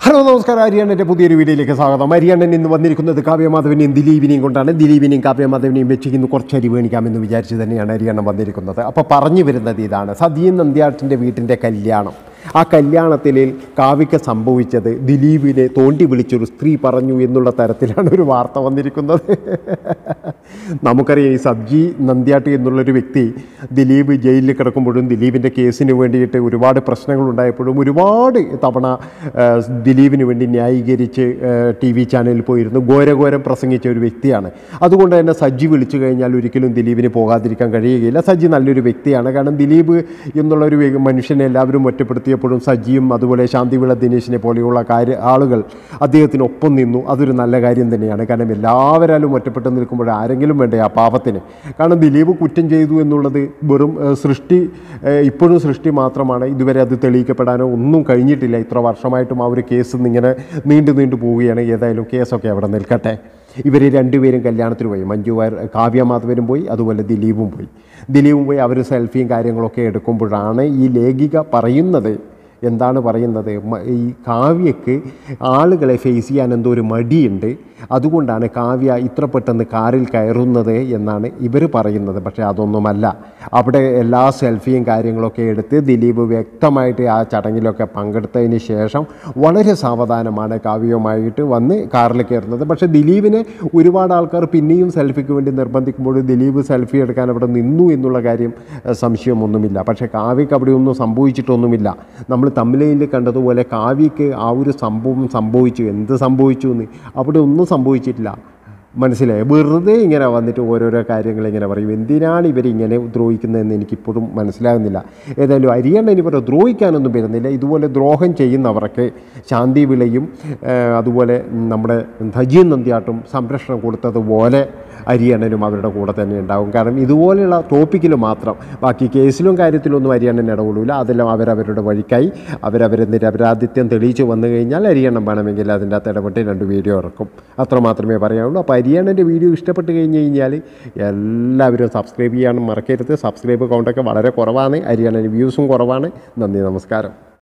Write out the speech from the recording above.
hello നമസ്കാരം ഹരിയാണൻ്റെ പുതിയൊരു വീഡിയോയിലേക്ക് സ്വാഗതം ഹരിയാണൻ ഇന്ന് വന്നിരിക്കുന്നത് കാവ്യമാധവനെയും ദിലീപിനെയും കൊണ്ടാണ് ദിലീപിനെയും കാവ്യമാധവനെയും വെച്ച് ഇന്ന് കുറച്ച് അരി മേണിക്കാമെന്ന് വിചാരിച്ച് തന്നെയാണ് ഹരിയാണൻ വന്നിരിക്കുന്നത് അപ്പോൾ പറഞ്ഞു വരുന്നത് ഇതാണ് സതീൻ നന്ദ്യാട്ടിൻ്റെ വീട്ടിൻ്റെ കല്യാണം ആ കല്യാണത്തിൽ കാവ്യക്ക് സംഭവിച്ചത് ദിലീപിനെ തോണ്ടി വിളിച്ചൊരു സ്ത്രീ പറഞ്ഞു എന്നുള്ള തരത്തിലാണ് ഒരു വാർത്ത വന്നിരിക്കുന്നത് നമുക്കറിയാം ഈ സബ്ജി നന്ദ്യാട്ട് എന്നുള്ളൊരു വ്യക്തി ദിലീപ് ജയിലിൽ കിടക്കുമ്പോഴും ദിലീപിൻ്റെ കേസിന് വേണ്ടിയിട്ട് ഒരുപാട് പ്രശ്നങ്ങൾ ഉണ്ടായപ്പോഴും ഒരുപാട് തവണ ആ, ദിലീപിന് വേണ്ടി ന്യായീകരിച്ച് ടി വി ചാനലിൽ പോയിരുന്നു ഘോരഘോരം പ്രസംഗിച്ച ഒരു വ്യക്തിയാണ് അതുകൊണ്ട് തന്നെ സജ്ജി വിളിച്ചു കഴിഞ്ഞാൽ ഒരിക്കലും ദിലീപിന് പോകാതിരിക്കാൻ കഴിയുകയില്ല സജ്ജി നല്ലൊരു വ്യക്തിയാണ് കാരണം ദിലീപ് എന്നുള്ളൊരു വ്യ- മനുഷ്യനെ എല്ലാവരും ഒറ്റപ്പെടുത്തിയപ്പോഴും സജ്ജിയും അതുപോലെ ശാന്തിവിള ദിനേശിനെ പോലെയുള്ള കാര്യ ആളുകൾ അദ്ദേഹത്തിനൊപ്പം നിന്നു അതൊരു നല്ല കാര്യം തന്നെയാണ് കാരണം എല്ലാവരാലും ഒറ്റപ്പെട്ട് നിൽക്കുമ്പോൾ ആരെങ്കിലും വേണ്ടേ ആ പാപത്തിന് കാരണം ദിലീപ് കുറ്റം ചെയ്തു എന്നുള്ളത് വെറും ഏഹ്, സൃഷ്ടി ഏഹ്, ഇപ്പോഴും സൃഷ്ടി മാത്രമാണ് ഇതുവരെ അത് തെളിയിക്കപ്പെടാനോ ഒന്നും കഴിഞ്ഞിട്ടില്ല ഇത്ര വർഷമായിട്ടും ആ ഒരു കേസ് ഇങ്ങനെ നീണ്ടു നീണ്ടു പോവുകയാണ് ഏതായാലും കേസൊക്കെ അവിടെ നിൽക്കട്ടെ ഇവർ രണ്ടുപേരും കല്യാണത്തിന് പോയി മഞ്ജു വാര്യർ കാവ്യ മാധവനും പോയി അതുപോലെ ദിലീപും പോയി ദിലീപും പോയി അവർ സെൽഫിയും കാര്യങ്ങളൊക്കെ എടുക്കുമ്പോഴാണ് ഈ ലേഖിക പറയുന്നത് എന്താണ് പറയുന്നത് മ- ഈ കാവ്യക്ക് ആളുകളെ ഫേസ് ചെയ്യാൻ എന്തോ ഒരു മടിയുണ്ട് അതുകൊണ്ടാണ് കാവ്യ ഇത്ര പെട്ടെന്ന് കാറിൽ കയറുന്നത് എന്നാണ് ഇവർ പറയുന്നത് പക്ഷേ അതൊന്നുമല്ല അവിടെ എല്ലാ സെൽഫിയും കാര്യങ്ങളൊക്കെ എടുത്ത് ദിലീപ് വ്യക്തമായിട്ട് ആ ചടങ്ങിലൊക്കെ പങ്കെടുത്തതിന് ശേഷം വളരെ സാവധാനമാണ് കാവ്യവുമായിട്ട് വന്ന് കാറിൽ കയറുന്നത് പക്ഷേ ദിലീപിനെ ഒരുപാട് ആൾക്കാർ പിന്നെയും സെൽഫിക്ക് വേണ്ടി നിർബന്ധിക്കുമ്പോൾ ദിലീപ് സെൽഫി എടുക്കാൻ അവിടെ നിന്നു എന്നുള്ള കാര്യം ഏഹ്, സംശയമൊന്നുമില്ല പക്ഷേ കാവ്യക്ക് അവിടെ ഒന്നും സംഭവിച്ചിട്ടൊന്നുമില്ല നമ്മൾ തമിഴയിൽ കണ്ടതുപോലെ കാവ്യക്ക് ആ ഒരു സംഭവം സംഭവിച്ചു എന്ത് സംഭവിച്ചു എന്ന് അവിടെ ഒന്നും സംഭവിച്ചിട്ടില്ല മനസ്സിലായി വെറുതെ ഇങ്ങനെ വന്നിട്ട് ഓരോരോ കാര്യങ്ങൾ ഇങ്ങനെ പറയും എന്തിനാണ് ഇവരിങ്ങനെ ദ്രോഹിക്കുന്നതെന്ന് എനിക്കിപ്പോഴും മനസ്സിലാകുന്നില്ല ഏതായാലും അരിയണ്ണൻ ഇവരെ ദ്രോഹിക്കാനൊന്നും വരുന്നില്ല ഇതുപോലെ ദ്രോഹം ചെയ്യുന്നവർക്ക് ശാന്തി വിളയും ഏഹ്, അതുപോലെ നമ്മുടെ ധജീൻ നന്ദിയാട്ടും സംരക്ഷണം കൊടുത്തതുപോലെ അരിയണ്ണനും അവരുടെ കൂടെ തന്നെ ഉണ്ടാവും കാരണം ഇതുപോലെയുള്ള ടോപ്പിക്കിൽ മാത്രം ബാക്കി കേസിലും കാര്യത്തിലൊന്നും അരിയണ്ണൻ ഇടപെടില്ല അതെല്ലാം അവരവരുടെ വഴിക്കായി അവരവരെ നിരപരാധിത്യം തെളിയിച്ച് വന്നു കഴിഞ്ഞാൽ അരിയണ്ണം വേണമെങ്കിൽ അതിൻ്റെ അകത്ത് ഇടപെട്ട് രണ്ട് വീഡിയോ ഇറക്കും അത്ര മാത്രമേ പറയാനുള്ളൂ അപ്പോൾ അരിയണ്ണൻ്റെ വീഡിയോ ഇഷ്ടപ്പെട്ട് കഴിഞ്ഞ് കഴിഞ്ഞാൽ എല്ലാവരും സബ്സ്ക്രൈബ് ചെയ്യാനും മറക്കരുത് സബ്സ്ക്രൈബ് കൗണ്ടൊക്കെ വളരെ കുറവാണ് അരിയണ്ണന് വ്യൂസും കുറവാണ് നന്ദി നമസ്കാരം